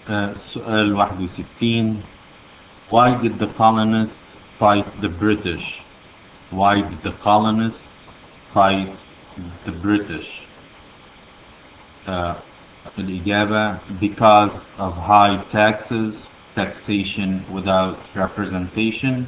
آه، سؤال 61 Why did the colonists fight the British? Why did the colonists fight the British? آه، الإجابة because of high taxes, taxation without representation.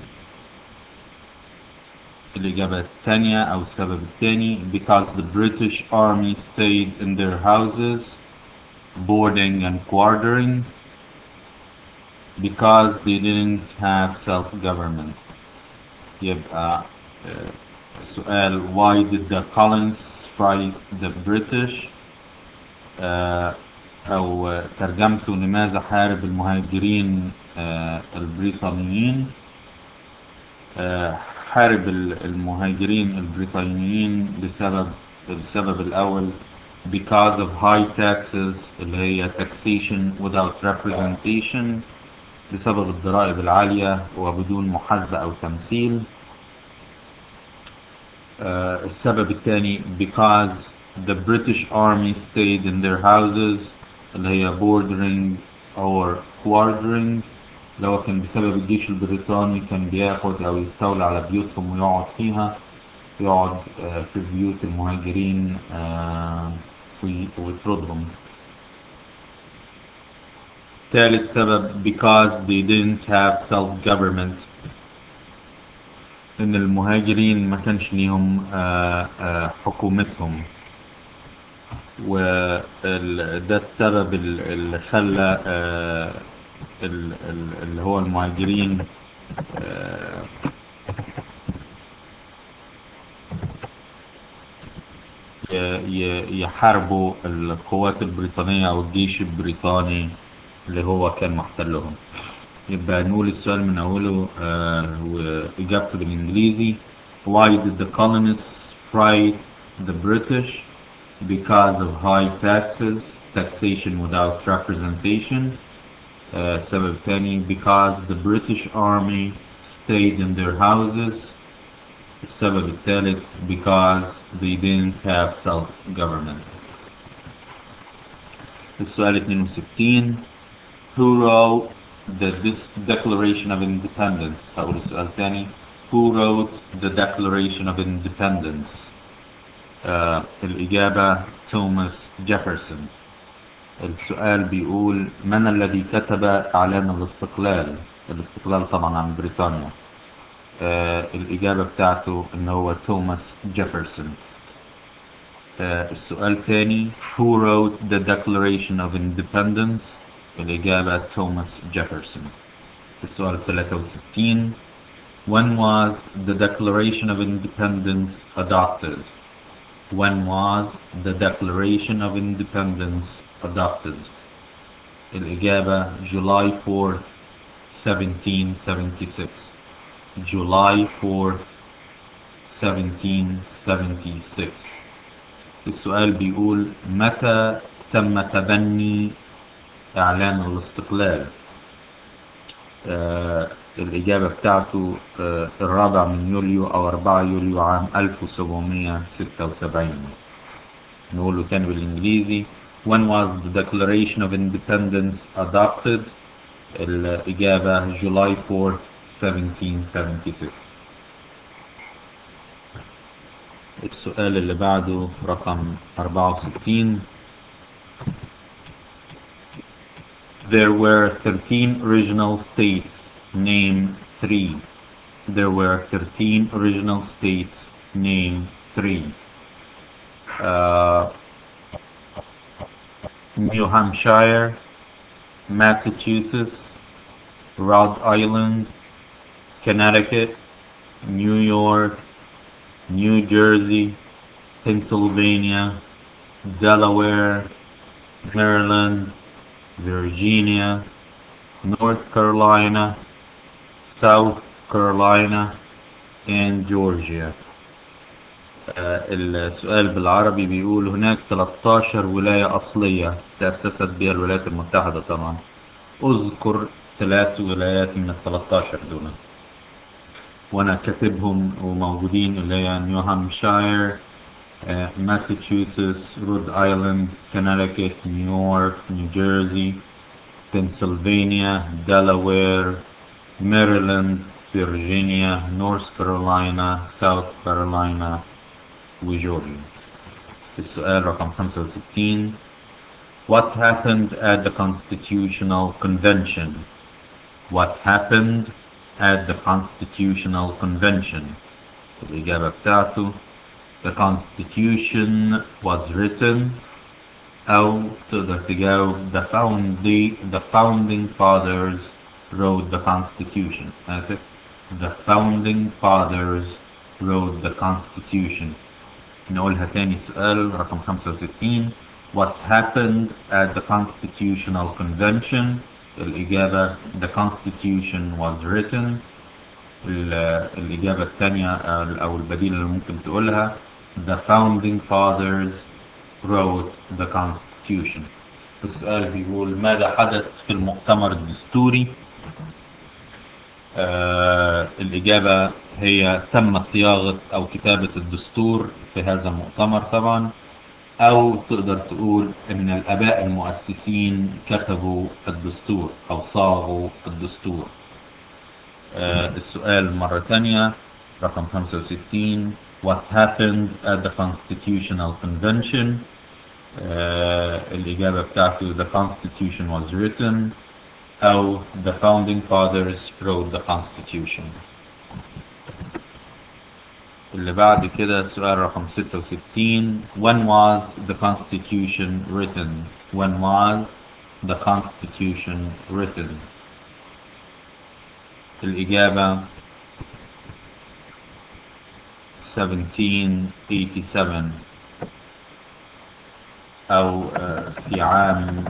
الإجابة الثانية أو السبب الثاني because the British army stayed in their houses boarding and quartering because they didn't have self-government يبقى آه، السؤال why did the colonists fight the British آه، أو آه، ترجمته لماذا حارب المهاجرين آه، البريطانيين آه، حارب ال- المهاجرين البريطانيين بسبب السبب الأول because of high taxes اللي هي taxation without representation بسبب الضرائب العالية وبدون محاسبة أو تمثيل آه، السبب الثاني because the British army stayed in their houses اللي هي bordering or quartering اللي هو كان بسبب الجيش البريطاني كان بياخد أو يستولى على بيوتهم ويقعد فيها يقعد آه، في بيوت المهاجرين آه، وي- ويطردهم ثالث سبب because they didn't have self-government إن المهاجرين ما كانش ليهم آه، آه، حكومتهم وده السبب ال- اللي خلى آه، ال- ال- اللي هو المهاجرين آه، ي- ي- يحاربوا القوات البريطانية أو الجيش البريطاني اللي هو كان محتلهم يبقى نقول السؤال من أوله آه، وإجابته بالإنجليزي Why did the colonists fight the British? Because of high taxes, taxation without representation. آه، سبب ثاني because the British army stayed in their houses. السبب الثالث because they didn't have self-government. السؤال 62 Who wrote the this Declaration of Independence? هقول السؤال الثاني Who wrote the Declaration of Independence? آه الإجابة توماس جيفرسون السؤال بيقول من الذي كتب إعلان الاستقلال؟ الاستقلال طبعا عن بريطانيا آه الإجابة بتاعته إن هو توماس جيفرسون آه السؤال الثاني Who wrote the Declaration of Independence؟ الإجابة توماس جيفرسون السؤال 63 When was the Declaration of Independence adopted? When was the Declaration of Independence adopted? الإجابة July 4th 1776 July 4th 1776 السؤال بيقول متى تم تبني إعلان الاستقلال آه الإجابة بتاعته آه الرابع من يوليو أو 4 يوليو عام 1776 نقوله تاني بالإنجليزي When was the Declaration of Independence adopted? الإجابة July 4th 1776 السؤال اللي بعده رقم 64 There were 13 original states. Name three. There were 13 original states. Name three. Uh, New Hampshire, Massachusetts, Rhode Island, Connecticut, New York, New Jersey, Pennsylvania, Delaware, Maryland, Virginia, North Carolina, South Carolina, and Georgia. آه، السؤال بالعربي بيقول هناك 13 ولاية أصلية تأسست بها الولايات المتحدة طبعا أذكر ثلاث ولايات من ال 13 دول وأنا كاتبهم وموجودين اللي هي نيو هامشاير ماساتشوستس رود ايلاند كونتيكت نيويورك نيو جيرسي Pennsylvania, Delaware, Maryland, Virginia, North Carolina, South Carolina وجورجيا السؤال رقم 65 What happened at the Constitutional Convention? What happened at the Constitutional Convention? الإجابة بتاعته The Constitution was written أو تقدر تجاوب the founding, the founding fathers wrote the Constitution آسف The founding fathers wrote the Constitution نقولها تاني سؤال رقم 65 What happened at the Constitutional Convention الإجابة The Constitution was written الإجابة الثانية أو البديل اللي ممكن تقولها The founding fathers wrote the Constitution السؤال بيقول ماذا حدث في المؤتمر الدستوري آه الإجابة هي تم صياغة أو كتابة الدستور في هذا المؤتمر طبعا أو تقدر تقول إن الآباء المؤسسين كتبوا الدستور أو صاغوا الدستور آه السؤال مرة تانية رقم 65 What happened at the Constitutional Convention آه الإجابة بتاعته The Constitution was written أو The Founding Fathers wrote the Constitution اللي بعد كده سؤال رقم 66 When was the Constitution written? When was the Constitution written? الإجابة 1787 أو في عام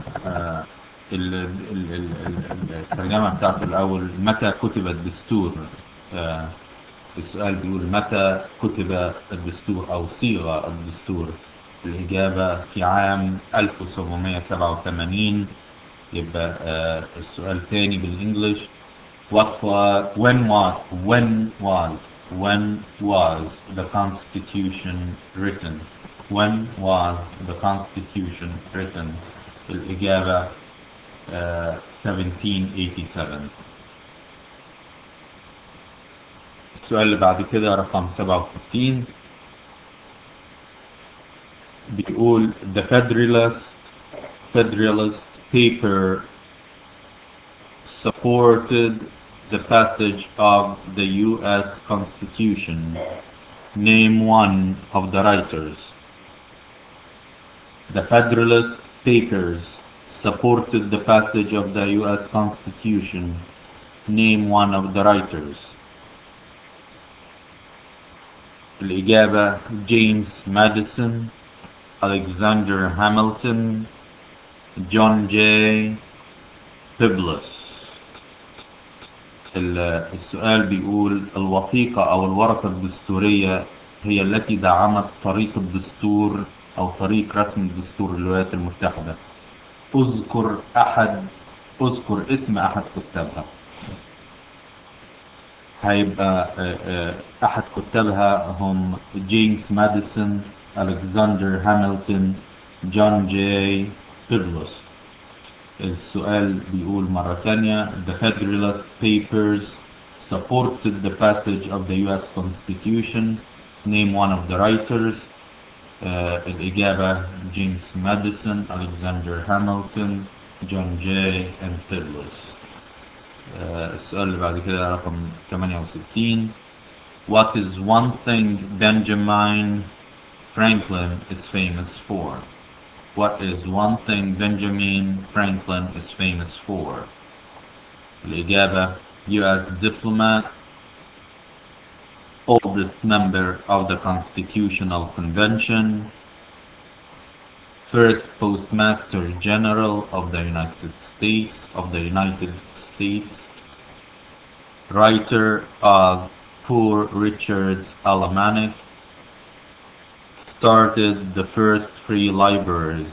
الترجمة بتاعته الأول متى كتب الدستور السؤال بيقول متى كتب الدستور أو صيغ الدستور الإجابة في عام 1787 يبقى السؤال تاني بالإنجليش What was, when was, when was, when was the Constitution written? When was the Constitution written? الإجابة uh, 1787 السؤال اللي بعد كده رقم 67 بيقول the Federalist Federalist paper supported the passage of the U.S. Constitution. Name one of the writers. The Federalist Papers supported the passage of the U.S. Constitution. Name one of the writers. الإجابة جيمس ماديسون Alexander Hamilton John J. Piblis السؤال بيقول الوثيقة أو الورقة الدستورية هي التي دعمت طريق الدستور أو طريق رسم الدستور الولايات المتحدة اذكر أحد اذكر اسم أحد كتابها هيبقى أحد كتابها هم جيمس ماديسون ألكسندر هامilton جون جي بيبلوس السؤال بيقول مرة تانية The Federalist Papers supported the passage of the U.S. Constitution Name one of the writers uh, الإجابة جيمس ماديسون ألكسندر هامilton جون جاي and بيبلوس uh, السؤال اللي بعد كده رقم 68 What is one thing Benjamin Franklin is famous for? What is one thing Benjamin Franklin is famous for? الإجابة U.S. diplomat, oldest member of the Constitutional Convention, first Postmaster General of the United States of the United States, writer of Poor Richard's Almanac, started the first free libraries.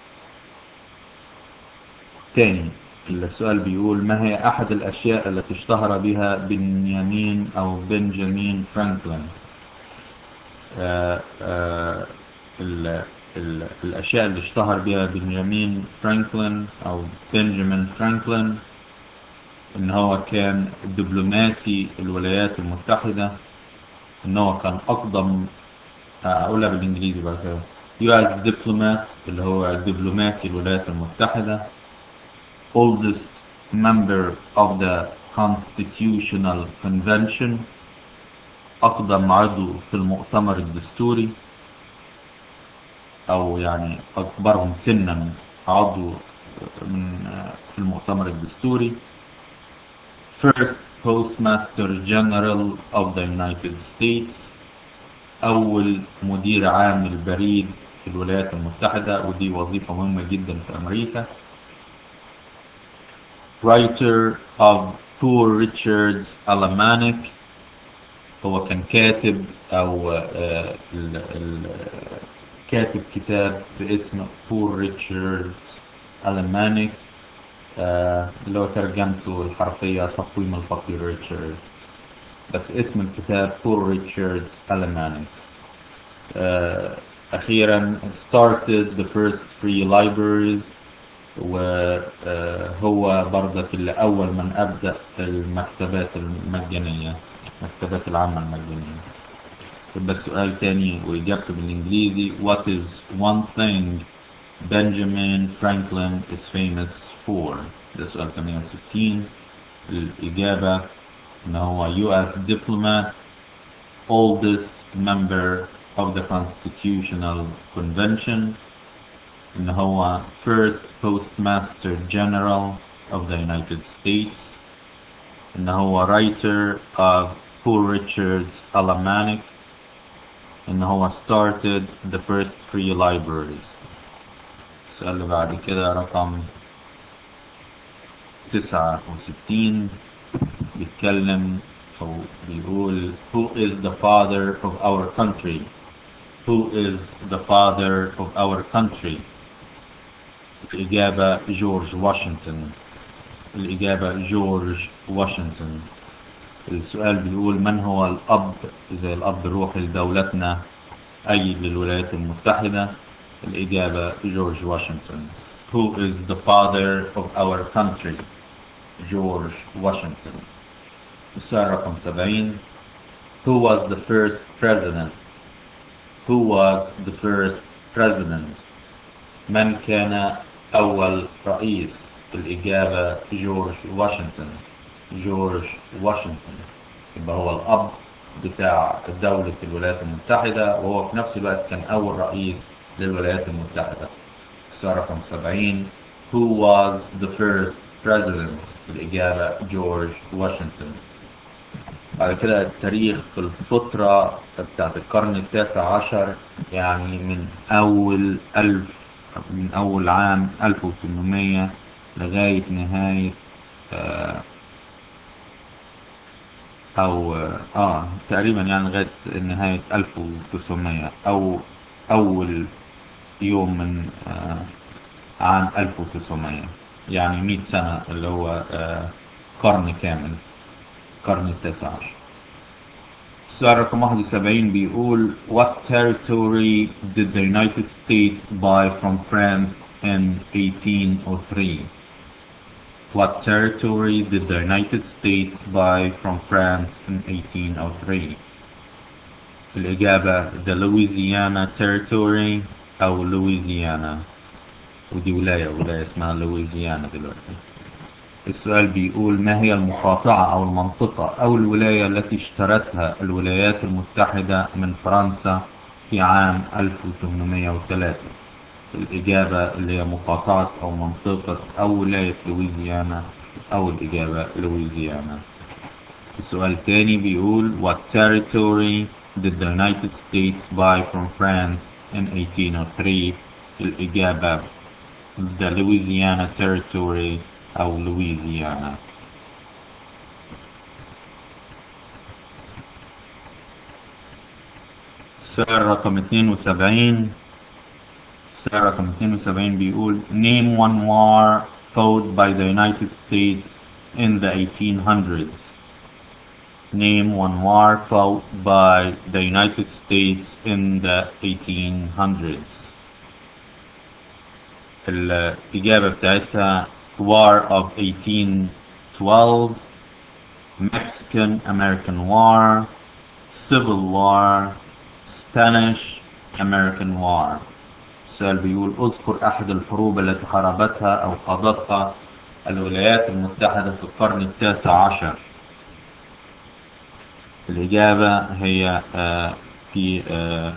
تاني السؤال بيقول ما هي أحد الأشياء التي اشتهر بها بنيامين أو بنجامين فرانكلين آه آه ال الأشياء اللي اشتهر بها بنجامين فرانكلين أو بنجامين فرانكلين إن هو كان دبلوماسي الولايات المتحدة إن هو كان أقدم أقولها بالإنجليزي بقى كده US diplomat اللي هو دبلوماسي الولايات المتحدة oldest member of the Constitutional Convention أقدم عضو في المؤتمر الدستوري أو يعني أكبرهم سنا عضو من في المؤتمر الدستوري First Postmaster General of the United States أول مدير عام البريد في الولايات المتحدة ودي وظيفة مهمة جدا في أمريكا Writer of Poor Richard's Almanac هو كان كاتب أو آه ال ال كاتب كتاب باسم Poor Richard's Almanac آه اللي هو ترجمته الحرفية تقويم الفقير ريتشارد بس اسم الكتاب Poor Richard's Almanac آه أخيرا started the first free libraries وهو برضك اللي أول من أبدأ المكتبات المجانية المكتبات العامة المجانية يبقى السؤال تاني وإجابته بالإنجليزي What is one thing Benjamin Franklin is famous for ده سؤال 68 الإجابة إن هو US diplomat oldest member of the Constitutional Convention إن هو first postmaster general of the United States إن هو writer of Poor Richard's Almanac إن هو started the first free libraries السؤال اللي بعد كده رقم تسعة وستين بيتكلم أو بيقول Who is the father of our country? Who is the father of our country? الإجابة جورج واشنطن الإجابة جورج واشنطن السؤال بيقول من هو الأب زي الأب الروحي لدولتنا أي للولايات المتحدة الإجابة جورج واشنطن Who is the father of our country جورج واشنطن السؤال رقم 70 Who was the first president Who was the first president من كان أول رئيس الإجابة جورج واشنطن جورج واشنطن يبقى هو الأب بتاع دولة الولايات المتحدة وهو في نفس الوقت كان أول رئيس للولايات المتحدة السؤال رقم 70 Who was the first president الإجابة جورج واشنطن بعد كده التاريخ في الفترة بتاعت القرن التاسع عشر يعني من أول ألف من أول عام 1800 لغاية نهاية آه أو آه تقريبا يعني لغاية نهاية 1900 أو أول يوم من آه عام 1900 يعني 100 سنة اللي هو آه قرن كامل القرن التاسع عشر السؤال رقم 71 بيقول What territory did the United States buy from France in 1803? What territory did the United States buy from France in 1803? الإجابة the Louisiana Territory أو Louisiana ودي ولاية ولاية اسمها لويزيانا دلوقتي السؤال بيقول ما هي المقاطعة أو المنطقة أو الولاية التي اشترتها الولايات المتحدة من فرنسا في عام 1803 الإجابة اللي هي مقاطعة أو منطقة أو ولاية لويزيانا أو الإجابة لويزيانا السؤال الثاني بيقول What territory did the United States buy from France in 1803 الإجابة the Louisiana Territory أو لويزيانا السؤال رقم 72 السؤال رقم 72 بيقول Name one war fought by the United States in the 1800s Name one war fought by the United States in the 1800s الإجابة بتاعتها War of 1812 Mexican American War Civil War Spanish American War السؤال بيقول اذكر أحد الحروب التي حاربتها أو خاضتها الولايات المتحدة في القرن التاسع عشر الإجابة هي آه في آه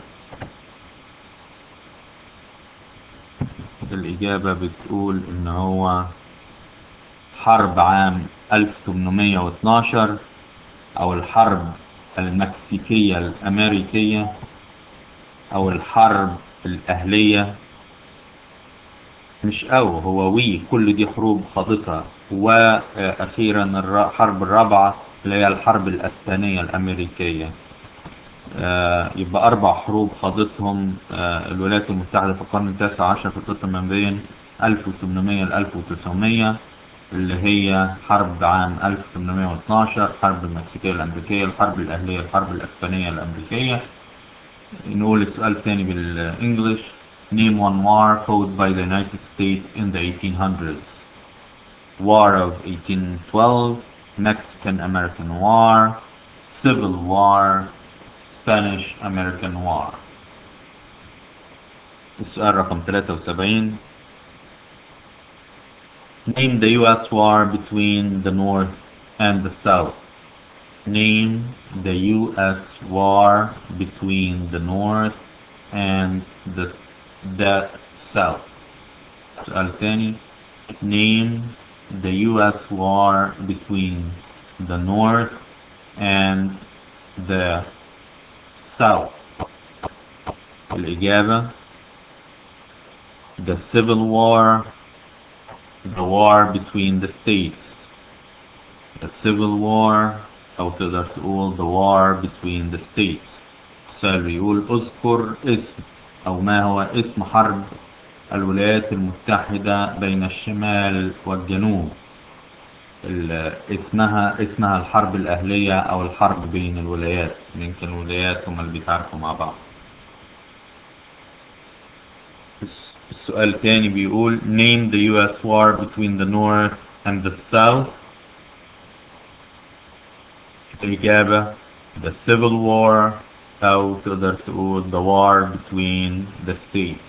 الإجابة بتقول إن هو حرب عام 1812 أو الحرب المكسيكية الأمريكية أو الحرب الأهلية مش أو هو وي كل دي حروب خاضتها وأخيرا الحرب الرابعة اللي هي الحرب الأسبانية الأمريكية آه يبقى أربع حروب خاضتهم آه الولايات المتحدة في القرن التاسع عشر في الفترة ما بين 1800 ل 1900 اللي هي حرب عام 1812 الحرب المكسيكية الأمريكية الحرب الأهلية الحرب الأسبانية الأمريكية نقول السؤال الثاني بالإنجليش Name one war fought by the United States in the 1800s. War of 1812, Mexican-American War, Civil War, Spanish-American War. السؤال رقم 73 Name the U.S. war between the North and the South. Name the U.S. war between the North and the, the South. سؤال تاني Name the U.S. war between the North and the South. الإجابة The Civil War, the war between the states. The Civil War أو تقدر تقول the war between the states. السؤال بيقول اذكر اسم أو ما هو اسم حرب الولايات المتحدة بين الشمال والجنوب اسمها اسمها الحرب الأهلية أو الحرب بين الولايات يمكن الولايات هم اللي بيتعاركوا مع بعض السؤال الثاني بيقول name the US war between the North and the South الإجابة the Civil War أو تقدر تقول the war between the states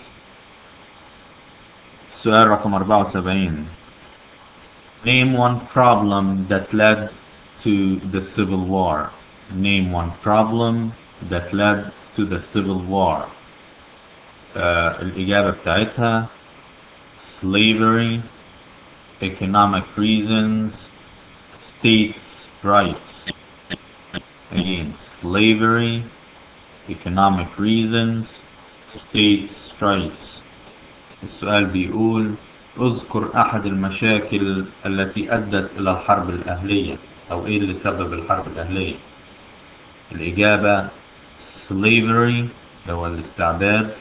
السؤال رقم 74 Name one problem that led to the Civil War. Name one problem that led to the Civil War. Uh, الإجابة بتاعتها slavery, economic reasons, states' rights. Again, slavery, economic reasons, states' rights. السؤال بيقول اذكر أحد المشاكل التي أدت إلى الحرب الأهلية أو إيه اللي سبب الحرب الأهلية الإجابة slavery اللي هو الاستعباد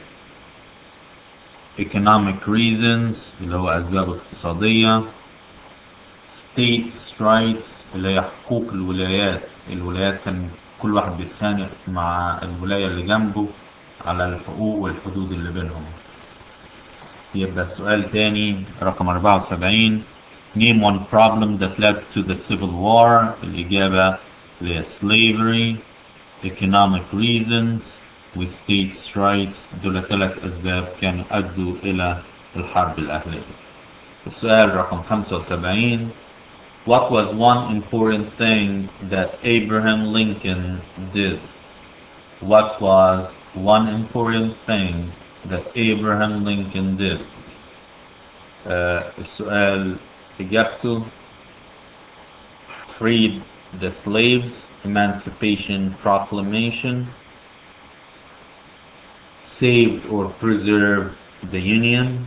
economic reasons اللي هو أسباب اقتصادية states rights اللي هي حقوق الولايات الولايات كان كل واحد بيتخانق مع الولاية اللي جنبه على الحقوق والحدود اللي بينهم يبقى السؤال تاني رقم 74 Name one problem that led to the Civil War الإجابة هي slavery economic reasons و states rights دول ثلاث أسباب كانوا أدوا إلى الحرب الأهلية السؤال رقم 75 What was one important thing that Abraham Lincoln did? What was one important thing that Abraham Lincoln did. Uh, السؤال إجابته freed the slaves Emancipation Proclamation saved or preserved the Union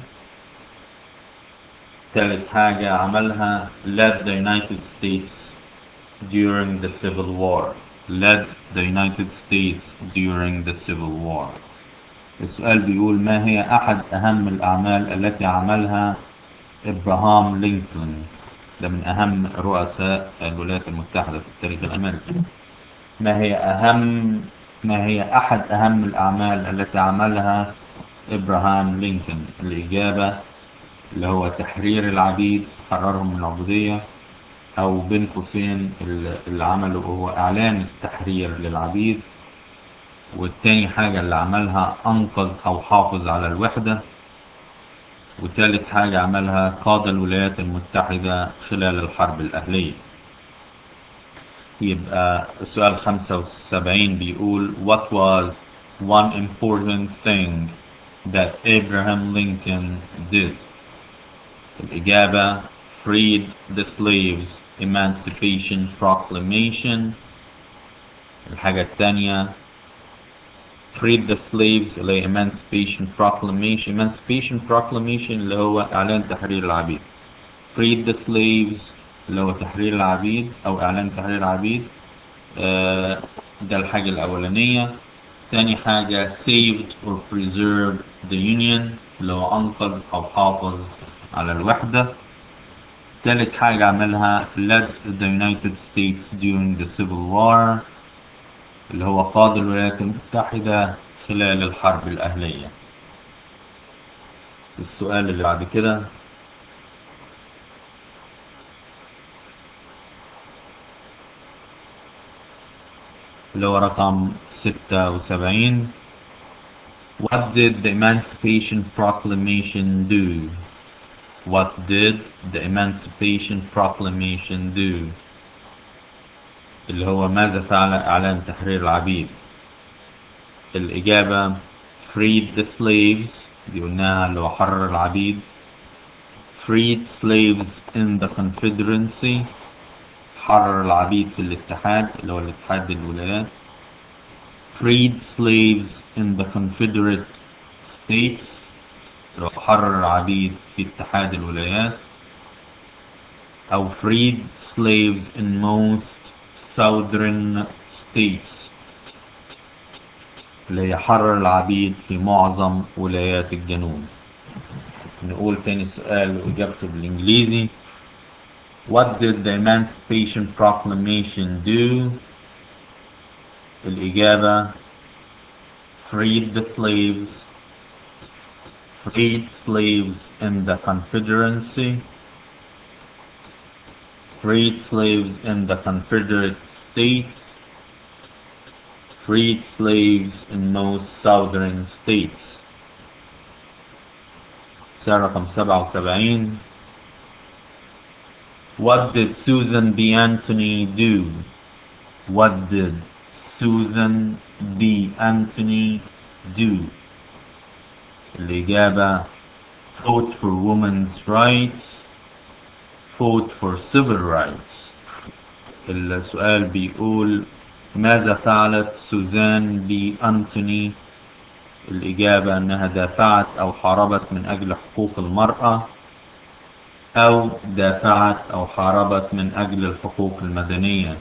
ثالث حاجة عملها led the United States during the Civil War led the United States during the Civil War السؤال بيقول ما هي أحد أهم الأعمال التي عملها إبراهام لينكولن ده من أهم رؤساء الولايات المتحدة في التاريخ الأمريكي ما هي أهم ما هي أحد أهم الأعمال التي عملها إبراهام لينكولن الإجابة اللي هو تحرير العبيد حررهم من العبودية أو بين قوسين اللي عمله هو إعلان التحرير للعبيد والتاني حاجة اللي عملها أنقذ أو حافظ على الوحدة وتالت حاجة عملها قاد الولايات المتحدة خلال الحرب الأهلية يبقى السؤال 75 بيقول What was one important thing that Abraham Lincoln did الإجابة freed the slaves emancipation proclamation الحاجة الثانية freed the slaves اللي هي emancipation proclamation emancipation proclamation اللي هو إعلان تحرير العبيد freed the slaves اللي هو تحرير العبيد أو إعلان تحرير العبيد آه ده الحاجة الأولانية تاني حاجة saved or preserved the union اللي هو أنقذ أو حافظ على الوحدة تالت حاجة عملها led the United States during the Civil War اللي هو قاد الولايات المتحدة خلال الحرب الأهلية السؤال اللي بعد كده اللي هو رقم 76 What did the Emancipation Proclamation do? What did the Emancipation Proclamation do? اللي هو ماذا فعل إعلان تحرير العبيد الإجابة freed the slaves دي قلناها اللي هو حرر العبيد freed slaves in the Confederacy حرر العبيد في الاتحاد اللي هو الاتحاد الولايات freed slaves in the Confederate States اللي هو حرر العبيد في اتحاد الولايات أو freed slaves in most southern states اللي هي حرر العبيد في معظم ولايات الجنوب نقول تاني سؤال وإجابته بالإنجليزي What did the Emancipation Proclamation do? الإجابة freed the slaves freed slaves in the Confederacy freed slaves in the Confederate States freed slaves in most southern states سؤال رقم 77 What did Susan B. Anthony do? What did Susan B. Anthony do? الإجابة fought for women's rights fought for civil rights السؤال بيقول ماذا فعلت سوزان بي أنتوني الإجابة أنها دافعت أو حاربت من أجل حقوق المرأة أو دافعت أو حاربت من أجل الحقوق المدنية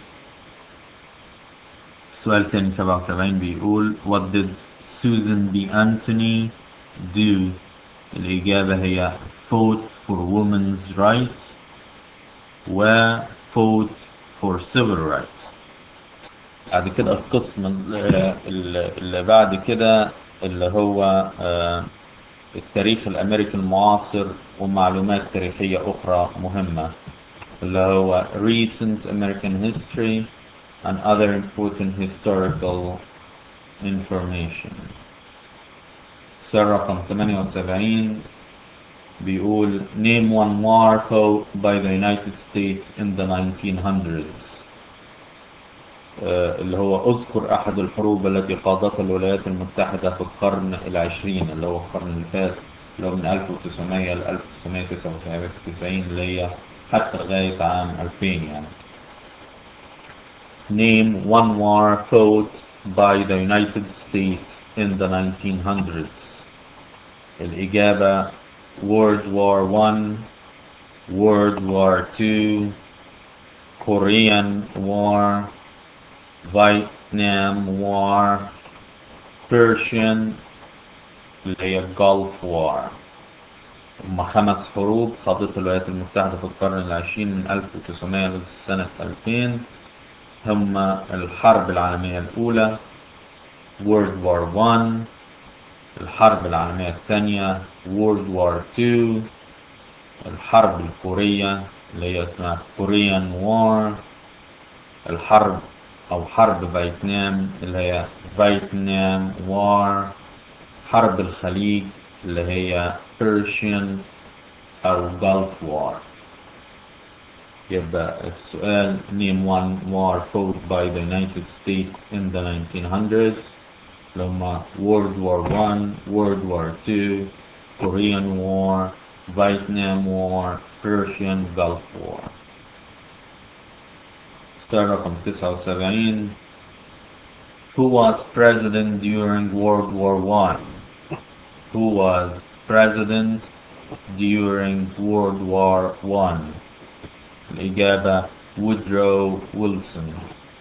السؤال تاني 77 بيقول What did Susan B. Anthony do الإجابة هي fought for women's rights و fought for civil rights بعد كده القسم اللي بعد كده اللي هو التاريخ الأمريكي المعاصر ومعلومات تاريخية أخرى مهمة اللي هو recent American history and other important historical information سؤال رقم 78 بيقول name one war fought by the United States in the 1900s آه اللي هو اذكر احد الحروب التي قادتها الولايات المتحدة في القرن العشرين اللي هو القرن اللي فات اللي هو من 1900 ل 1999 اللي هي حتى لغاية عام 2000 يعني name one war fought by the United States in the 1900s الإجابة World War One, World War Two, Korean War, Vietnam War, Persian اللي هي Gulf War هم خمس حروب خاضتها الولايات المتحدة في القرن العشرين من 1900 لسنة 2000 هم الحرب العالمية الأولى World War One الحرب العالمية الثانية World War II الحرب الكورية اللي هي اسمها كوريان وار الحرب أو حرب فيتنام اللي هي فيتنام وار حرب الخليج اللي هي Persian أو Gulf War يبقى السؤال name one war fought by the United States in the 1900s لما World War One, World War Two, Korean War, Vietnam War, Persian Gulf War. سؤال رقم 79 Who was president during World War One? Who was president during World War One? الإجابة Woodrow Wilson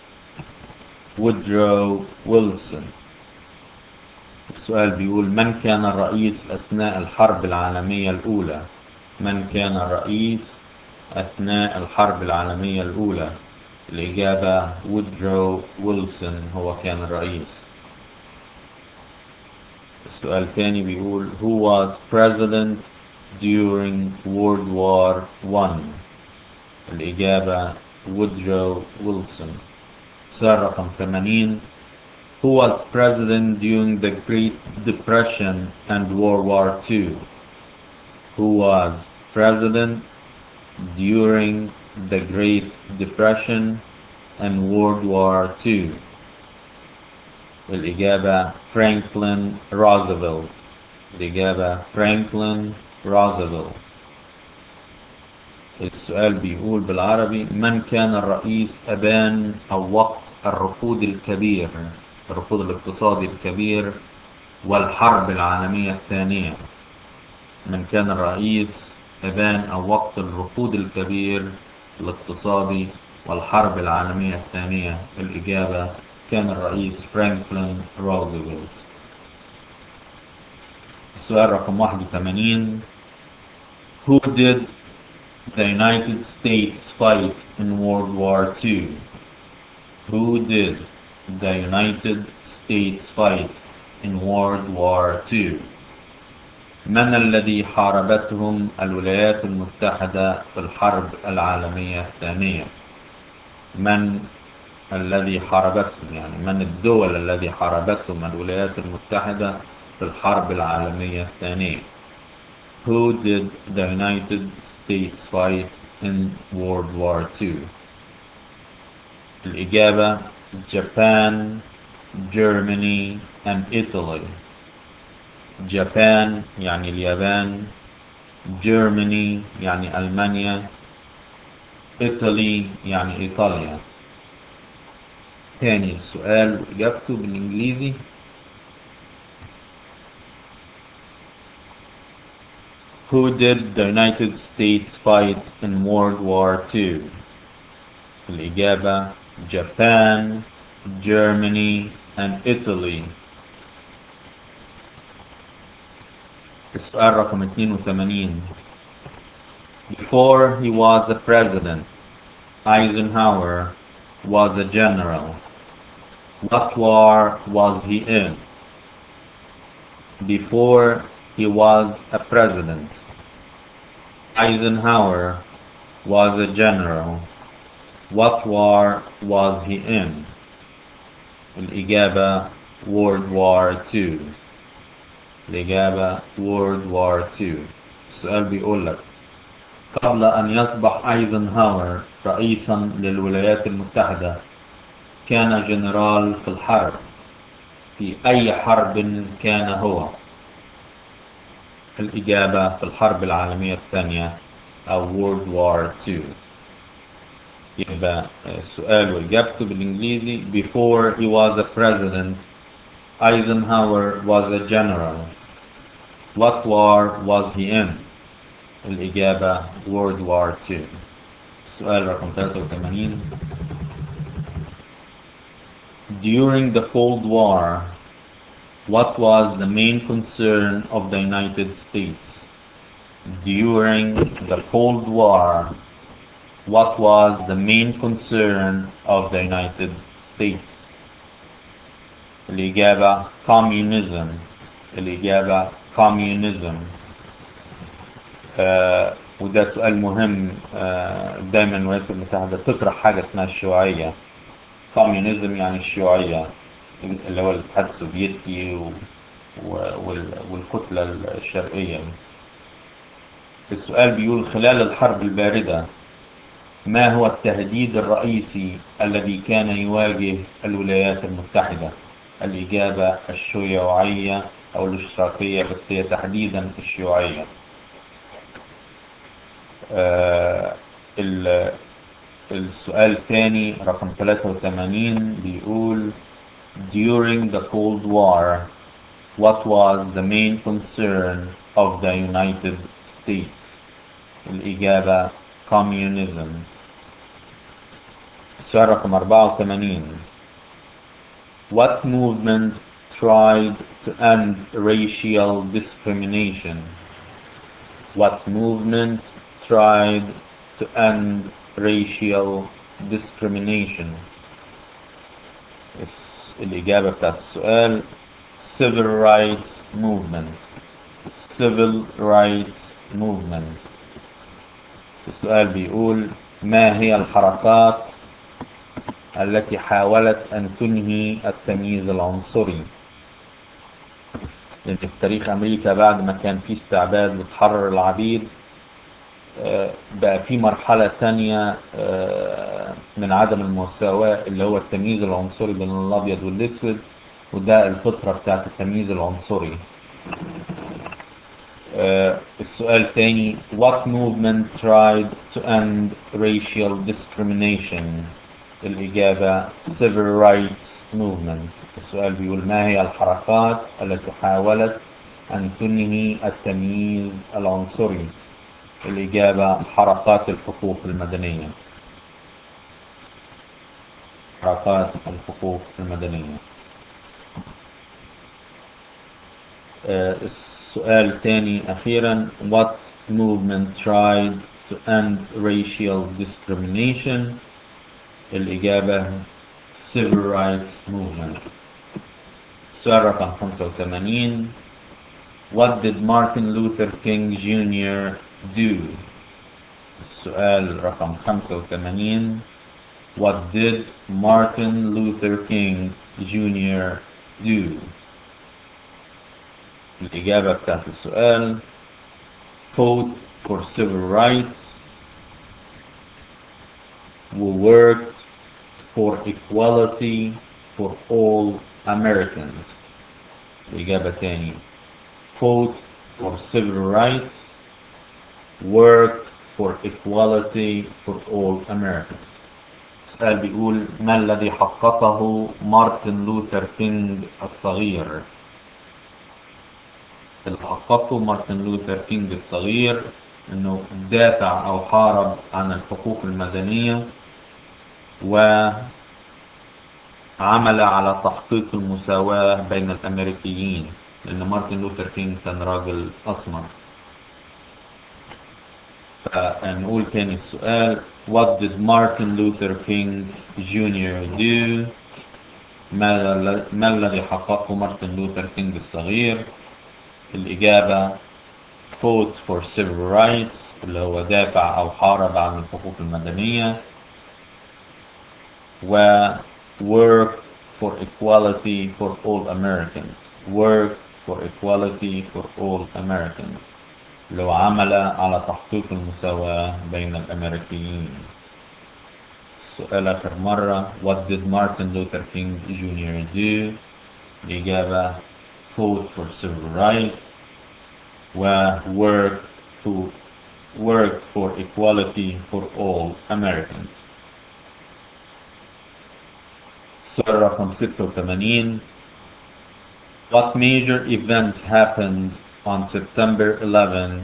Woodrow Wilson السؤال بيقول من كان الرئيس أثناء الحرب العالمية الأولى من كان الرئيس أثناء الحرب العالمية الأولى الإجابة وودرو ويلسون هو كان الرئيس السؤال الثاني بيقول Who was president during World War One الإجابة وودرو ويلسون سؤال رقم 80 Who was president during the Great Depression and World War II? Who was president during the Great Depression and World War II? الإجابة Franklin Roosevelt الإجابة Franklin Roosevelt السؤال بيقول بالعربي من كان الرئيس أبان أو وقت الركود الكبير الركود الاقتصادي الكبير والحرب العالمية الثانية من كان الرئيس أبان أو وقت الركود الكبير الاقتصادي والحرب العالمية الثانية الإجابة كان الرئيس فرانكلين روزفلت السؤال رقم 81 Who did the United States fight in World War II? Who did the United States fight in World War II? من الذي حاربتهم الولايات المتحدة في الحرب العالمية الثانية؟ من الذي حاربتهم يعني من الدول الذي حاربتهم الولايات المتحدة في الحرب العالمية الثانية؟ Who did the United States fight in World War II? الإجابة Japan, Germany and Italy. Japan يعني اليابان Germany يعني ألمانيا Italy يعني إيطاليا تاني السؤال إجابته بالإنجليزي Who did the United States fight in World War II? الإجابة Japan, Germany, and Italy. السؤال رقم 82 Before he was a president, Eisenhower was a general. What war was he in? Before he was a president, Eisenhower was a general. What war was he in? الإجابة World War II الإجابة World War II السؤال بيقول لك قبل أن يصبح أيزنهاور رئيسا للولايات المتحدة كان جنرال في الحرب في أي حرب كان هو الإجابة في الحرب العالمية الثانية أو World War II يبقى السؤال وإجابته بالإنجليزي before he was a president Eisenhower was a general what war was he in الإجابة World War II السؤال رقم 83 During the Cold War what was the main concern of the United States during the Cold War what was the main concern of the United States? الإجابة communism الإجابة communism uh, وده سؤال مهم آه، دايما الولايات المتحدة تطرح حاجة اسمها الشيوعية كوميونيزم يعني الشيوعية اللي هو الاتحاد السوفيتي و... و... وال... والكتلة الشرقية السؤال بيقول خلال الحرب الباردة ما هو التهديد الرئيسي الذي كان يواجه الولايات المتحدة الإجابة الشيوعية أو الاشتراكية بس هي تحديدا الشيوعية آه ال- السؤال الثاني رقم 83 بيقول During the Cold War what was the main concern of the United States الإجابة communism السؤال رقم 84 What movement tried to end racial discrimination? What movement tried to end racial discrimination? الس- الإجابة بتاعت السؤال Civil Rights Movement Civil Rights Movement السؤال بيقول ما هي الحركات التي حاولت أن تنهي التمييز العنصري لأن في تاريخ أمريكا بعد ما كان في استعداد لتحرر العبيد آه، بقى في مرحلة تانية آه، من عدم المساواة اللي هو التمييز العنصري بين الأبيض والأسود وده الفطرة بتاعت التمييز العنصري آه، السؤال الثاني What movement tried to end racial discrimination الإجابة Civil Rights Movement السؤال بيقول ما هي الحركات التي حاولت أن تنهي التمييز العنصري الإجابة حركات الحقوق المدنية حركات الحقوق المدنية آه، السؤال الثاني أخيرا What movement tried to end racial discrimination الإجابة Civil Rights Movement السؤال رقم 85 What did Martin Luther King Jr. do? السؤال رقم 85 What did Martin Luther King Jr. do? الإجابة بتاعت السؤال fought for civil rights who worked for equality for all Americans الإجابة تاني fought for civil rights worked for equality for all Americans السؤال بيقول ما الذي حققه مارتن لوثر كينج الصغير اللي حققه مارتن لوثر كينج الصغير انه دافع او حارب عن الحقوق المدنية وعمل على تحقيق المساواة بين الامريكيين لان مارتن لوثر كينج كان راجل اسمر فنقول تاني السؤال What did Martin Luther King Jr. do ما ما الذي حققه مارتن لوثر كينج الصغير الإجابة fought for civil rights اللي هو دافع أو حارب عن الحقوق المدنية و worked for equality for all Americans worked for equality for all Americans اللي هو عمل على تحقيق المساواة بين الأمريكيين السؤال آخر مرة What did Martin Luther King Jr. do? الإجابة fought for civil rights و worked to worked for equality for all Americans. سؤال رقم 86 What major event happened on September 11,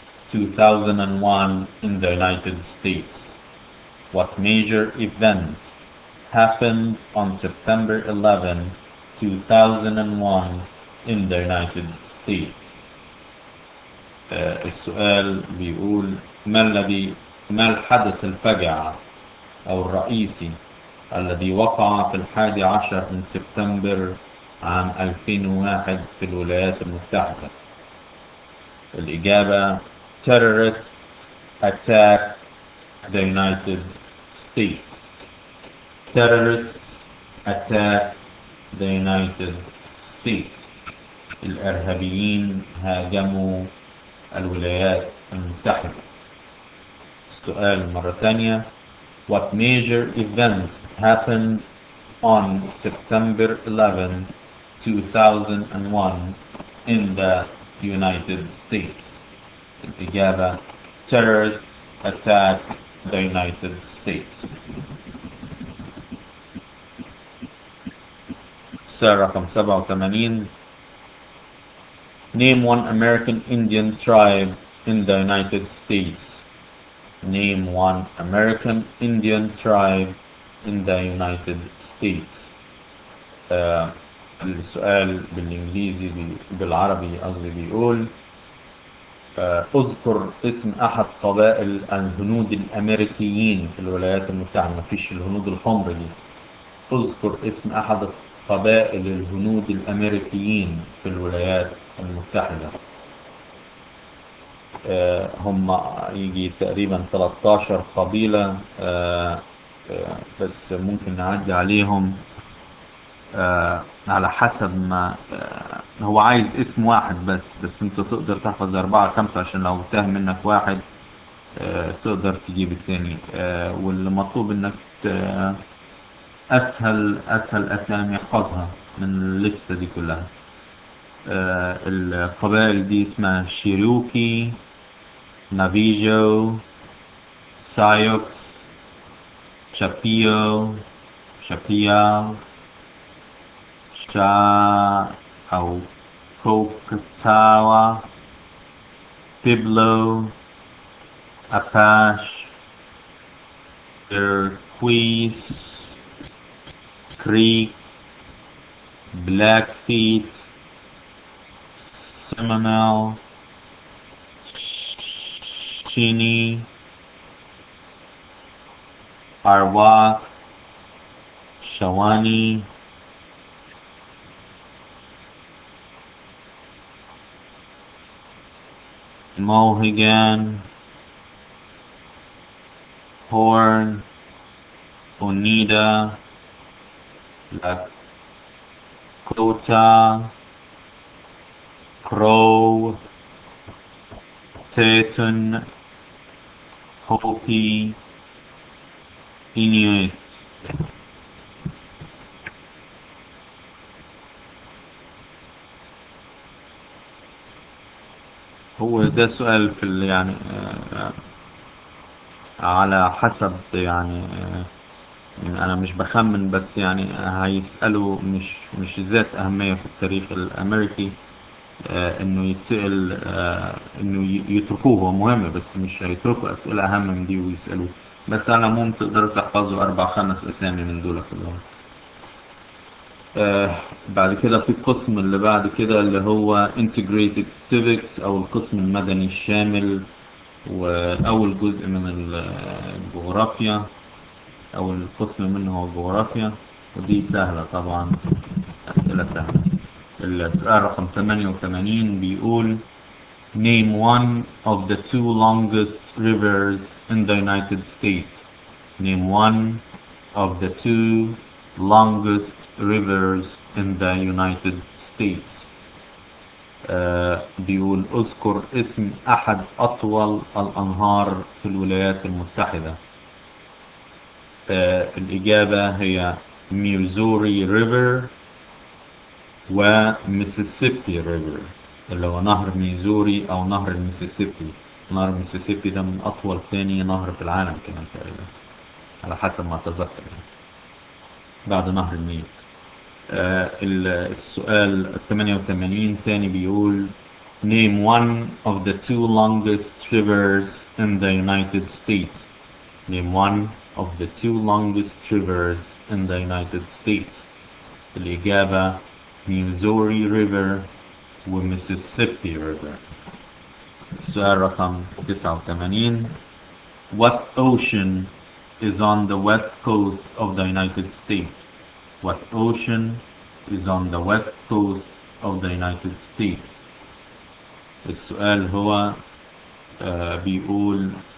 2001 in the United States? What major event happened on September 11, 2001 in the United States? آه، السؤال بيقول ما الذي ما الحدث الفجع أو الرئيسي الذي وقع في الحادي عشر من سبتمبر عام 2001 في الولايات المتحدة الإجابة terrorists attack the United States. Terrorists attack the United States. الإرهابيين هاجموا الولايات المتحدة. السؤال مرة ثانية What major event happened on September 11, 2001 in the United States? الإجابة terrorists attack the United States. سؤال رقم 87 Name one American Indian tribe in the United States. Name one American Indian tribe in the United States. آه السؤال بالإنجليزي بي- بالعربي قصدي بيقول آه اذكر اسم أحد قبائل الهنود الأمريكيين في الولايات المتحدة مفيش الهنود الحمر دي اذكر اسم أحد قبائل الهنود الأمريكيين في الولايات المتحدة آه، هم يجي تقريبا 13 قبيلة آه، آه، بس ممكن نعدي عليهم آه، على حسب ما آه، هو عايز اسم واحد بس بس انت تقدر تحفظ أربعة خمسة عشان لو تاه منك واحد آه، تقدر تجيب التاني آه، واللي مطلوب انك ت- اسهل اسهل اسامي احفظها من الليستة دي كلها آه، القبائل دي اسمها شيروكي نافيجو سايوكس شابيو شابيا شا أو كوكتاوا بيبلو أباش إركويس كريك بلاكفيت سيمونيل شيني أرواك شواني Mohegan, Horn, Oneida, Lakota, Crow, Teton, Hopi, Inuit. هو ده سؤال في ال- يعني آه، على حسب يعني آه، انا مش بخمن بس يعني هيسألوا مش مش ذات اهمية في التاريخ الامريكي آه، انه يتسأل آه، انه ي- يتركوه هو مهم بس مش هيتركوا اسئلة اهم من دي ويسألوه بس على العموم تقدروا تحفظوا اربع خمس اسامي من دول كلهم آه بعد كده في القسم اللي بعد كده اللي هو Integrated Civics أو القسم المدني الشامل وأول جزء من الجغرافيا أو القسم منه هو الجغرافيا ودي سهلة طبعا أسئلة سهلة السؤال رقم 88 بيقول Name one of the two longest rivers in the United States. Name one of the two longest rivers in the United States. آه بيقول اذكر اسم أحد أطول الأنهار في الولايات المتحدة. آه الإجابة هي ميزوري ريفر وميسيسيبي ريفر اللي هو نهر ميزوري أو نهر الميسيسيبي. نهر الميسيسيبي ده من أطول ثاني نهر في العالم كمان تقريبا على حسب ما أتذكر يعني. بعد نهر النيل. آه ال- السؤال 88 تاني بيقول Name one of the two longest rivers in the United States. Name one of the two longest rivers in the United States. الإجابة ميزوري ريفر وميسيسيبي ريفر. السؤال رقم 89 What ocean is on the west coast of the United States? What ocean is on the west coast of the United States? السؤال هو آه، بيقول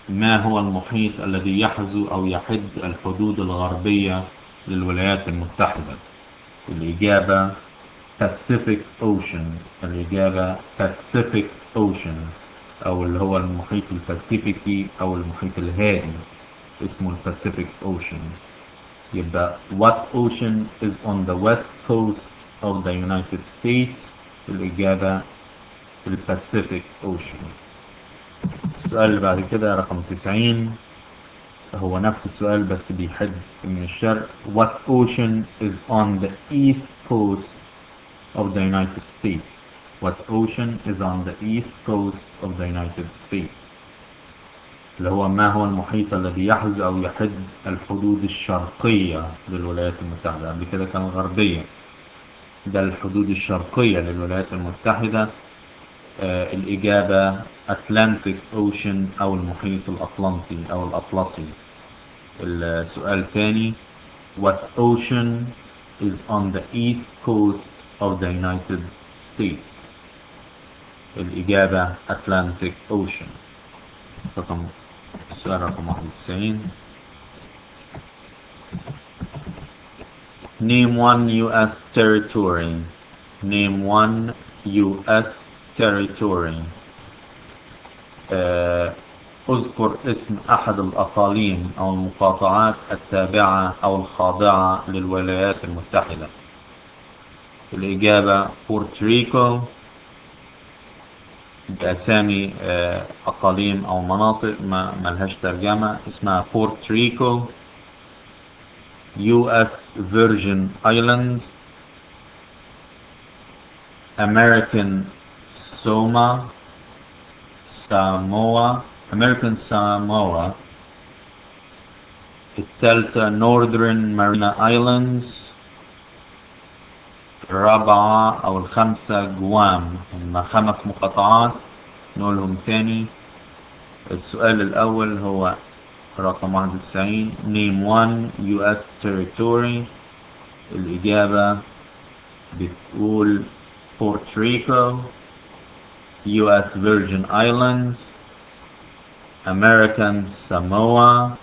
ما هو المحيط الذي يحذو أو يحد الحدود الغربية للولايات المتحدة الإجابة Pacific Ocean الإجابة Pacific Ocean أو اللي هو المحيط الباسيفيكي أو المحيط الهادي اسمه الباسيفيك Ocean يبقى What ocean is on the west coast of the United States الإجابة الباسيفيك Ocean السؤال اللي بعد كده رقم 90 هو نفس السؤال بس بيحد من الشرق What ocean is on the east coast of the United States What ocean is on the east coast of the United States اللي هو ما هو المحيط الذي يحز أو يحد الحدود الشرقية للولايات المتحدة قبل كده كان غربية ده الحدود الشرقية للولايات المتحدة آه الإجابة Atlantic Ocean أو المحيط الأطلنطي أو الأطلسي السؤال الثاني What ocean is on the east coast of the United States الإجابة Atlantic Ocean رقم السؤال رقم 91 Name one U.S. territory Name one U.S. territory uh, اذكر اسم احد الاقاليم او المقاطعات التابعة او الخاضعة للولايات المتحدة الاجابة بورتريكو باسامي اقاليم او مناطق ما ملهاش ترجمة اسمها بورتريكو US Virgin Islands American Samoa Samoa American Samoa الثالثة Northern Marina Islands الرابعة أو الخامسة جوام هم خمس مقاطعات نقولهم تاني السؤال الأول هو رقم 91 Name one US territory الإجابة بتقول Puerto Rico US Virgin Islands American Samoa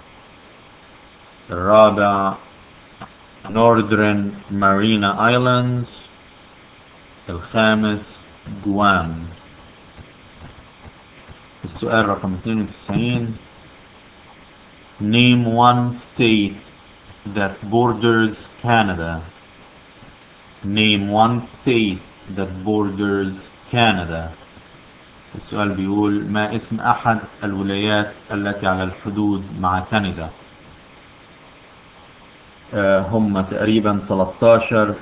الرابع Northern Marina Islands الخامس جوام السؤال رقم 92 Name one state that borders Canada. Name one state that borders Canada. السؤال بيقول ما اسم أحد الولايات التي على الحدود مع كندا آه هم تقريبا 13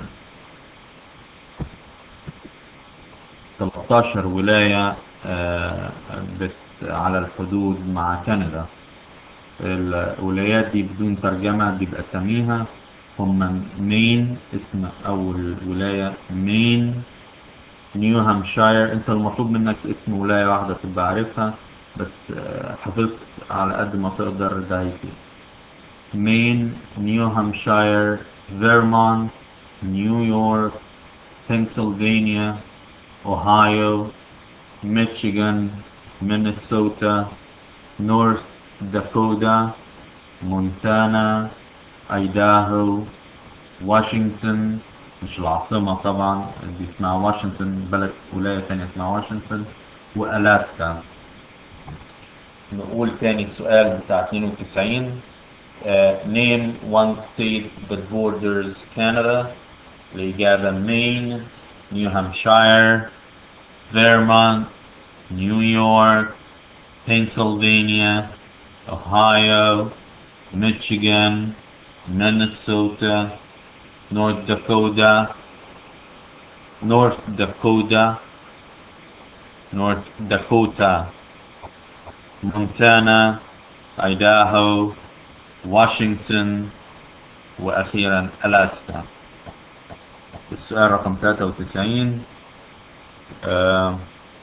13 ولاية آه بت على الحدود مع كندا الولايات دي بدون ترجمة دي بأساميها هم مين اسم أول ولاية مين نيو هامشاير انت المطلوب منك اسم ولاية واحدة تبقى عارفها بس حفظت على قد ما تقدر ده هيفيد مين نيو هامشاير فيرمونت نيويورك بنسلفانيا اوهايو ميشيغان مينيسوتا نورث داكوتا مونتانا ايداهو واشنطن مش العاصمة طبعا دي اسمها واشنطن بلد ولاية تانية اسمها واشنطن والاسكا نقول تاني السؤال بتاع 92 uh, name one state that borders Canada الإجابة مين نيو هامشاير فيرمونت نيويورك بنسلفانيا Ohio, Michigan, Minnesota, North Dakota, North Dakota, North Dakota, Montana, Idaho, Washington, وأخيرا ألاسكا. السؤال رقم 93 آه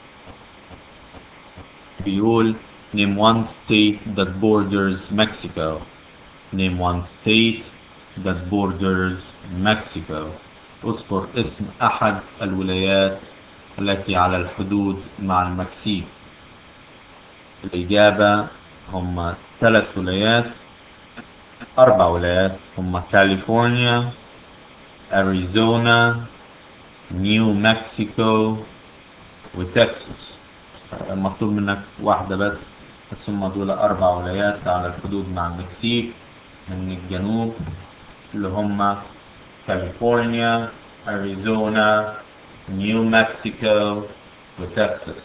بيقول Name one state that borders Mexico. Name one state that borders Mexico. اذكر اسم أحد الولايات التي على الحدود مع المكسيك. الإجابة هم ثلاث ولايات أربع ولايات هم كاليفورنيا أريزونا نيو مكسيكو وتكساس مطلوب منك واحدة بس بس هم دول أربع ولايات على الحدود مع المكسيك من الجنوب اللي هم كاليفورنيا أريزونا نيو مكسيكو وتكساس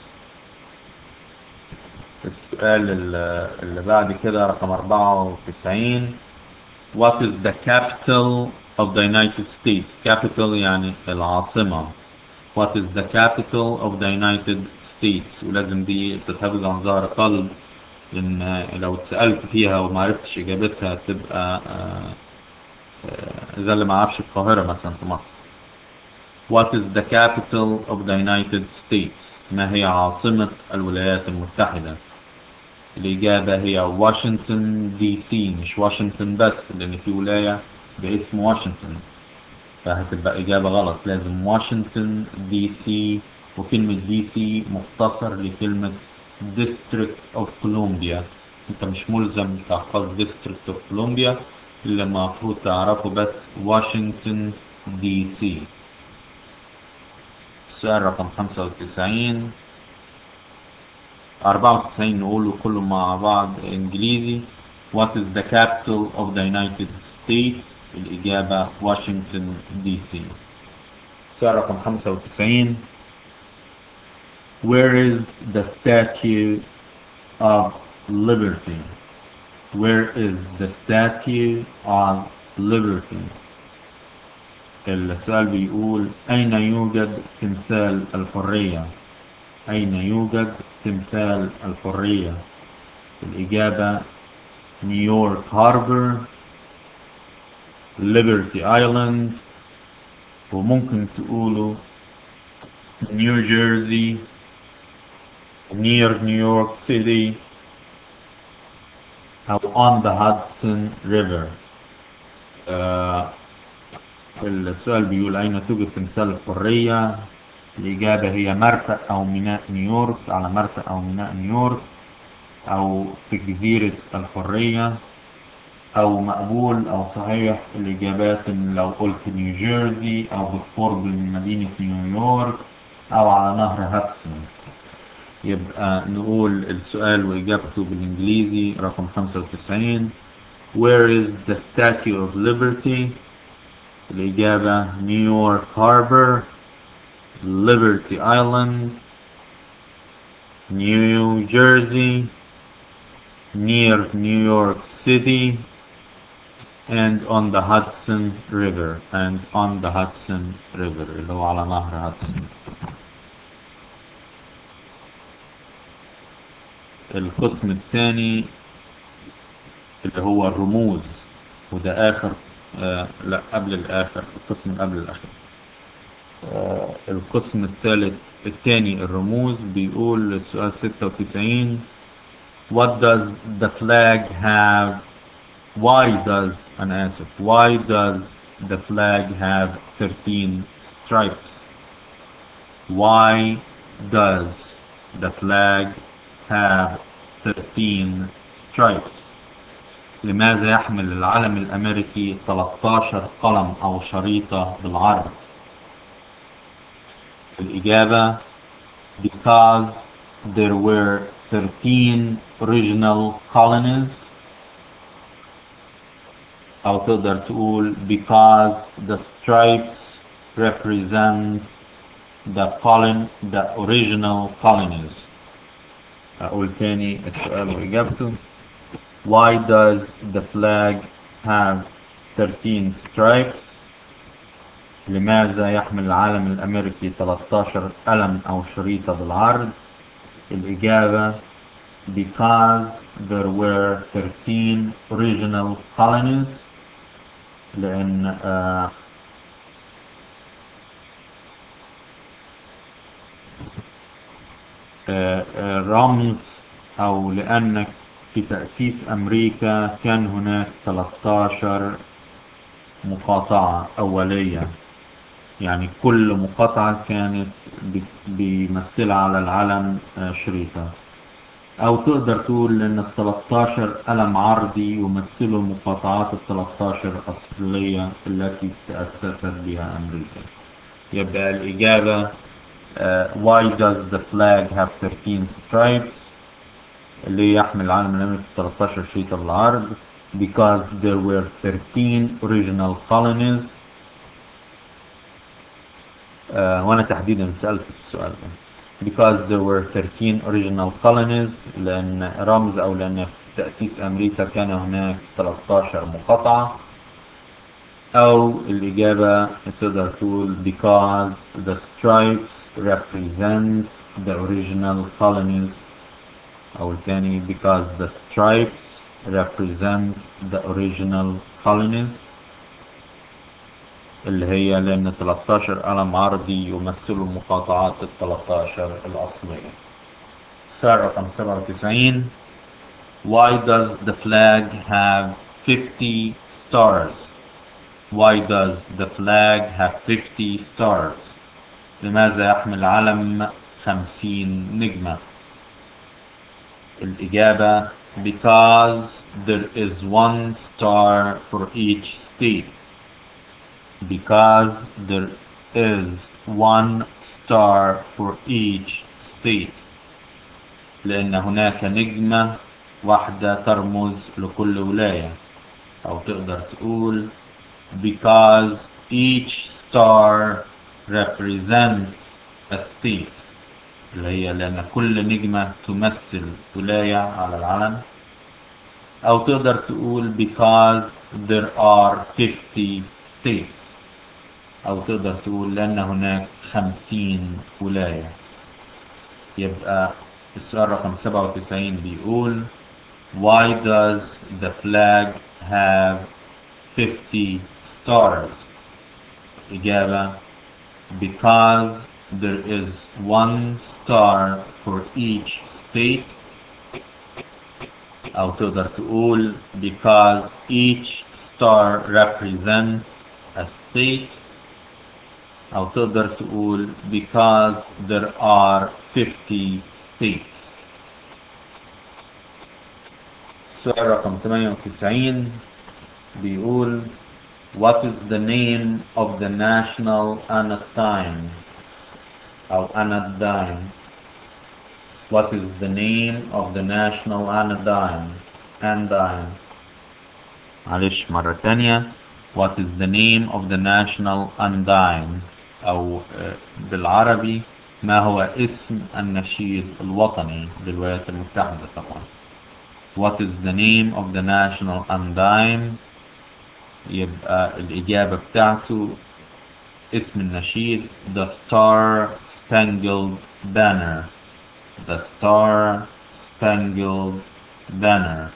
السؤال ال- اللي بعد كده رقم 94 What is the capital of the United States? Capital يعني العاصمة What is the capital of the United States? ولازم دي تتحفظ عن ظهر قلب لأن لو اتسألت فيها وما عرفتش إجابتها تبقى آه، آه، زي اللي ما عرفش القاهرة مثلا في مصر What is the capital of the United States? ما هي عاصمة الولايات المتحدة؟ الإجابة هي واشنطن دي سي مش واشنطن بس لأن في ولاية باسم واشنطن فهتبقى إجابة غلط لازم واشنطن دي سي وكلمة دي سي مختصر لكلمة District of Columbia أنت مش ملزم تحفظ District of Columbia اللي المفروض تعرفه بس واشنطن دي سي السؤال رقم 95 94 نقوله كله مع بعض انجليزي What is the capital of the United States الإجابة واشنطن دي سي السؤال رقم 95 Where is the Statue of Liberty Where is the Statue of Liberty السؤال بيقول أين يوجد تمثال الحرية أين يوجد تمثال الحرية الإجابة نيويورك هاربر ليبرتي ايلاند وممكن تقولوا نيو جيرسي near نيويورك سيتي أو on the Hudson River آه السؤال بيقول أين توجد تمثال الحرية الإجابة هي مرفأ أو ميناء نيويورك على مرفأ أو ميناء نيويورك أو في جزيرة الحرية أو مقبول أو صحيح الإجابات إن لو قلت نيوجيرسي أو بالقرب من مدينة نيويورك أو على نهر هاتسون يبقى نقول السؤال وإجابته بالإنجليزي رقم 95 Where is the Statue of Liberty؟ الإجابة نيويورك هاربر Liberty Island New Jersey near New York City and on the Hudson River and on the Hudson River اللي هو على نهر هاتسون القسم الثاني اللي هو الرموز وده آخر آه لا قبل الآخر القسم اللي قبل الآخر آه القسم الثالث الثاني الرموز بيقول السؤال 96 What does the flag have Why does أنا آسف Why does the flag have 13 stripes Why does the flag have 13 stripes لماذا يحمل العلم الأمريكي 13 قلم أو شريطة بالعرض الإجابة because there were 13 regional colonies أو تقدر تقول because the stripes represent the colon the original colonies أقول تاني السؤال وإجابته Why does the flag have 13 stripes لماذا يحمل العالم الأمريكي 13 قلم أو شريطة بالعرض الإجابة because there were 13 regional colonies لأن آه آه آه رمز أو لأن في تأسيس أمريكا كان هناك 13 مقاطعة أولية يعني كل مقاطعة كانت بيمثلها على العلم شريطة أو تقدر تقول إن ال 13 ألم عرضي يمثلوا المقاطعات ال 13 الأصلية التي تأسست بها أمريكا يبقى الإجابة uh, why does the flag have 13 stripes اللي يحمل العلم الأمريكي 13 شريط العرض because there were 13 original colonies uh, وأنا تحديدا سألت في السؤال ده because there were 13 original colonies لأن رمز أو لأن في تأسيس أمريكا كان هناك 13 مقاطعة أو الإجابة تقدر تقول because the stripes represent the original colonies أو الثاني because the stripes represent the original colonies اللي هي لأن 13 قلم عرضي يمثلوا المقاطعات ال 13 الأصلية. سؤال رقم 97 Why does the flag have 50 stars? Why does the flag have 50 stars? لماذا يحمل العلم 50 نجمة؟ الإجابة because there is one star for each state. because there is one star for each state لأن هناك نجمة واحدة ترمز لكل ولاية أو تقدر تقول because each star represents a state اللي هي لأن كل نجمة تمثل ولاية على العلم أو تقدر تقول because there are 50 states أو تقدر تقول لأن هناك خمسين ولاية يبقى السؤال رقم سبعة وتسعين بيقول Why does the flag have 50 stars? إجابة Because there is one star for each state أو تقدر تقول Because each star represents a state أو تقدر تقول because there are 50 states سؤال رقم 98 بيقول What is the name of the national anodyne أو anodyne What is the name of the national anodyne anodyne معلش مرة تانية What is the name of the national anodyne أو بالعربي ما هو اسم النشيد الوطني للولايات المتحدة طبعا What is the name of the national anodyne يبقى الإجابة بتاعته اسم النشيد The Star Spangled Banner The Star Spangled Banner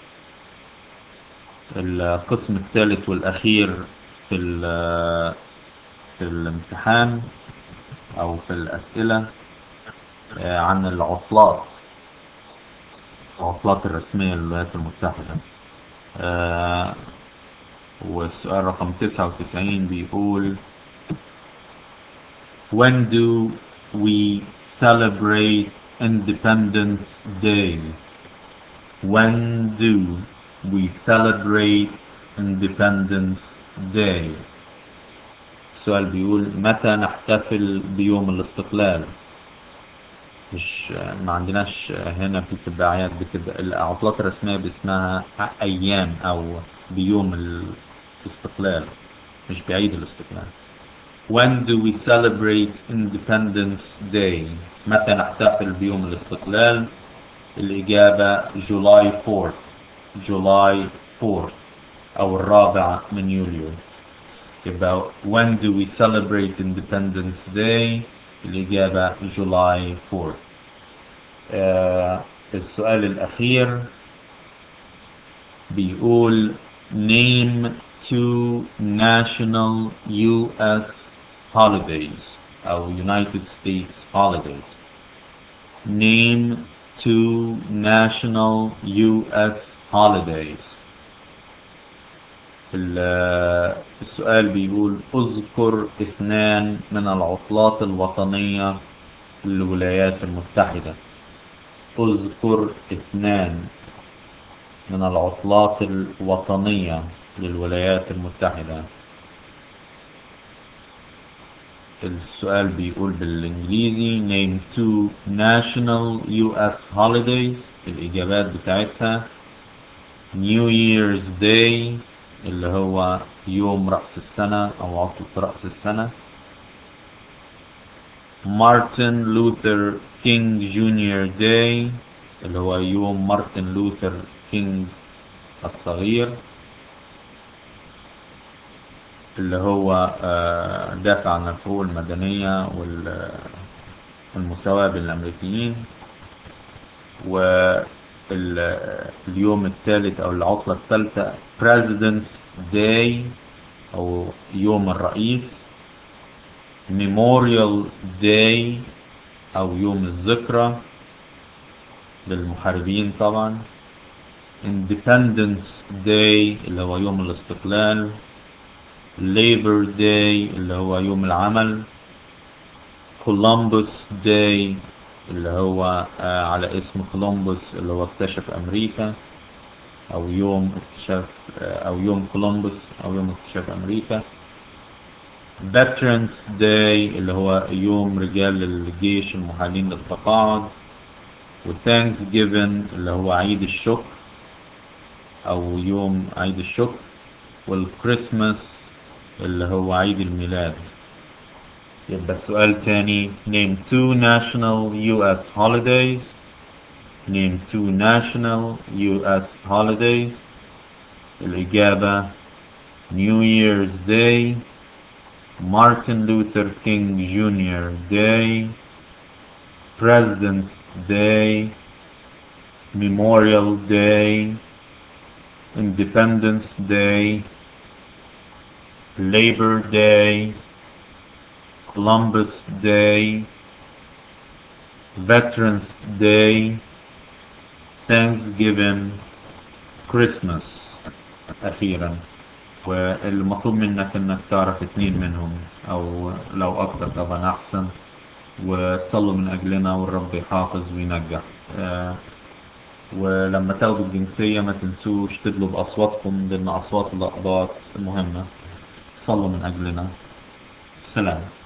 القسم الثالث والأخير في في الامتحان أو في الأسئلة عن العطلات العطلات الرسمية للولايات المتحدة والسؤال رقم 99 بيقول When do we celebrate Independence Day? When do we celebrate Independence Day? السؤال بيقول متى نحتفل بيوم الاستقلال مش ما عندناش هنا بتبقى اعياد بتبقى العطلات الرسميه باسمها ايام او بيوم الاستقلال مش بعيد الاستقلال When do we celebrate Independence Day متى نحتفل بيوم الاستقلال الإجابة July 4th July 4th أو الرابع من يوليو يبقى when do we celebrate Independence Day الإجابة July 4th آه السؤال الأخير بيقول name two national US holidays أو United States holidays name two national US holidays السؤال بيقول اذكر اثنان من العطلات الوطنية للولايات المتحدة اذكر اثنان من العطلات الوطنية للولايات المتحدة السؤال بيقول بالانجليزي name two national US holidays الاجابات بتاعتها New Year's Day اللي هو يوم رأس السنة او عطلة رأس السنة مارتن لوثر كينج جونيور داي اللي هو يوم مارتن لوثر كينج الصغير اللي هو آه، دافع عن الحقوق المدنية والمساواة بين الأمريكيين واليوم الثالث أو العطلة الثالثة President's Day أو يوم الرئيس Memorial Day أو يوم الذكرى للمحاربين طبعا Independence Day اللي هو يوم الاستقلال Labor Day اللي هو يوم العمل Columbus Day اللي هو آه على اسم كولومبوس اللي هو اكتشف أمريكا أو يوم اكتشاف آه أو يوم كولومبوس أو يوم اكتشاف أمريكا Veterans Day اللي هو يوم رجال الجيش المحالين للتقاعد وثانكس جيفن اللي هو عيد الشكر أو يوم عيد الشكر والكريسماس اللي هو عيد الميلاد يبقى السؤال تاني name two national US holidays name two national US holidays الإجابة New Year's Day Martin Luther King Jr. Day President's Day Memorial Day Independence Day Labor Day Columbus Day Veterans Day Thanksgiving Christmas أخيرا والمطلوب منك انك تعرف اتنين منهم او لو اكتر طبعا احسن وصلوا من اجلنا والرب يحافظ وينجح آه ولما تاخدوا الجنسية ما تنسوش تدلوا بأصواتكم لأن أصوات الأقباط مهمة صلوا من أجلنا سلام